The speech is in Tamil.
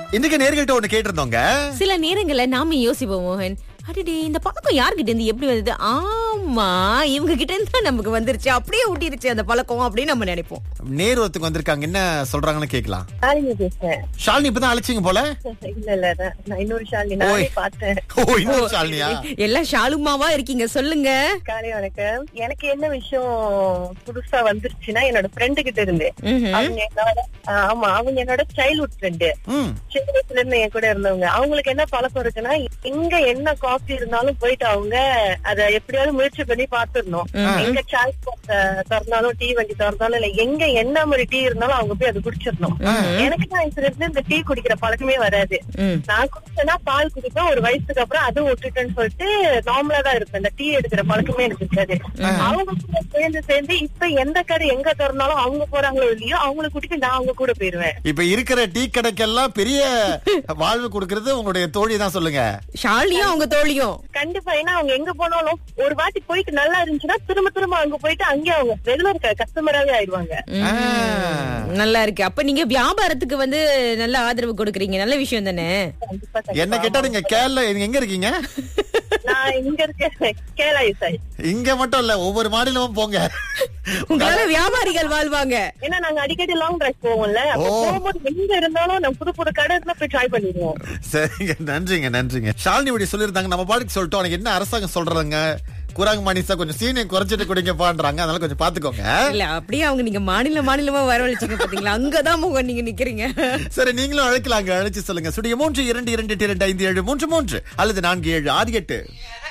இன்னைக்கு நேர்கள்ட்ட ஒண்ணு கேட்டிருந்தோங்க சில நேரங்கள்ல நாம யோசிப்போம் மோகன் அடடே இந்த பழக்கம் யார்கிட்ட இருந்து எப்படி வந்தது ஆமா இவங்க கிட்ட இருந்து தான் நமக்கு வந்துருச்சு அப்படியே ஊட்டிருச்சு அந்த பழக்கம் அப்படின்னு நம்ம நினைப்போம் நேர் ஒருத்தங்க வந்திருக்காங்க என்ன சொல்றாங்கன்னு கேக்கலாம் ஷாலினி பேசுறேன் ஷாலினி இப்பதான் அழைச்சிங்க போல இல்ல இல்ல நான் நான் இன்னொரு ஷாலினி நானே ஓய். பார்த்தேன் ஓ இன்னொரு ஷாலினியா எல்லாம் ஷாலுமாவா இருக்கீங்க சொல்லுங்க காலை வணக்கம் எனக்கு என்ன விஷயம் புதுசா வந்துருச்சுன்னா என்னோட ஃப்ரெண்டு கிட்ட இருந்து ம்ஹும். அவங்க என்னோட ஆ, ஆமா அவங்க என்னோட சைல்ட்ஹுட் ஃப்ரெண்டு ம் சின்ன வயசுல இருந்து என் கூட இருந்தவங்க அவங்களுக்கு என்ன பழக்கம் இருக்குன்னா எங்க என்ன காஃபி இருந்தாலும் போயிட்டு அவங்க அத எப்படியாவது முயற்சி பண்ணி பாத்துடணும் எங்க சாய் திறந்தாலும் டீ வண்டி திறந்தாலும் இல்ல எங்க என்ன மாதிரி டீ இருந்தாலும் அவங்க போய் அது குடிச்சிடணும் எனக்கு தான் இன்சிடென்ட்ல இந்த டீ குடிக்கிற பழக்கமே வராது ம். நான் குடிச்சேன்னா பால் குடிப்பேன் ஒரு வயசுக்கு அப்புறம் அதுவும் விட்டுட்டேன்னு சொல்லிட்டு நார்மலா தான் இருப்பேன் இந்த டீ எடுக்கிற பழக்கமே எனக்கு இருக்காது அவங்க கூட சேர்ந்து சேர்ந்து இப்ப எந்த கடை எங்க திறந்தாலும் அவங்க போறாங்களோ இல்லையோ அவங்களை கூட்டிட்டு நான் அவங்க கூட போயிருவேன் இப்ப இருக்கிற டீ கடைக்கெல்லாம் பெரிய வாழ்வு கொடுக்கறது உங்களுடைய தோழி தான் சொல்லுங்க ஷாலியும் அவங்க தோழியும் கண்டிப்பா ஏன்னா அவங்க எங்க போனாலும் ஒரு வாட்டி போயிட்டு நல்லா இருந்துச்சுன்னா திரும்ப திரும்ப அங்க போயிட்டு அங்கே அவங்க ரெகுலர் கஸ்டமராவே ஆயிடுவாங்க ஆ. நல்லா இருக்கு அப்ப நீங்க வியாபாரத்துக்கு வந்து நல்ல ஆதரவு கொடுக்கறீங்க நல்ல விஷயம் தானே கண்டிப்பா என்ன கண்டிப்பா. கேட்டா நீங்க கேரள எங்க இருக்கீங்க நான் இங்க இருக்க கேலாயு சாய் இங்க மட்டும் இல்ல ஒவ்வொரு மாநிலமும் போங்க உங்களால வியாபாரிகள் வாழ்வாங்க ஏன்னா நாங்க அடிக்கடி லாங் டிரைவ் போவோம்ல அப்ப ஓ. போகும்போது எங்க இருந்தாலும் நம்ம புது புது கடை இருந்தா போய் ட்ரை பண்ணிடுவோம் சரிங்க நன்றிங்க நன்றிங்க ஷாலினி இப்படி சொல்லியிருந்தாங்க நம்ம பாட்டுக்கு சொல்லிட்டோம் எனக்கு என்ன அரசாங்கம் சொல்றாங்க குரங்கு மணிசா கொஞ்சம் சீனியம் குறைச்சிட்டு குடிங்கப்பான்றாங்க அதனால கொஞ்சம் பாத்துக்கோங்க இல்ல அப்படியே அவங்க நீங்க மாநில மாநிலமா வரவழைச்சீங்க பாத்தீங்களா அங்கதான் முகம் நீங்க நிக்கிறீங்க சரி நீங்களும் அழைக்கலாங்க அழைச்சு சொல்லுங்க சுடிய மூன்று இரண்டு இரண்டு எட்டு, இரண்டு ஐந்து ஏழு மூன்று மூன்று அல்லது நான்கு ஏழு ஆறு எட்டு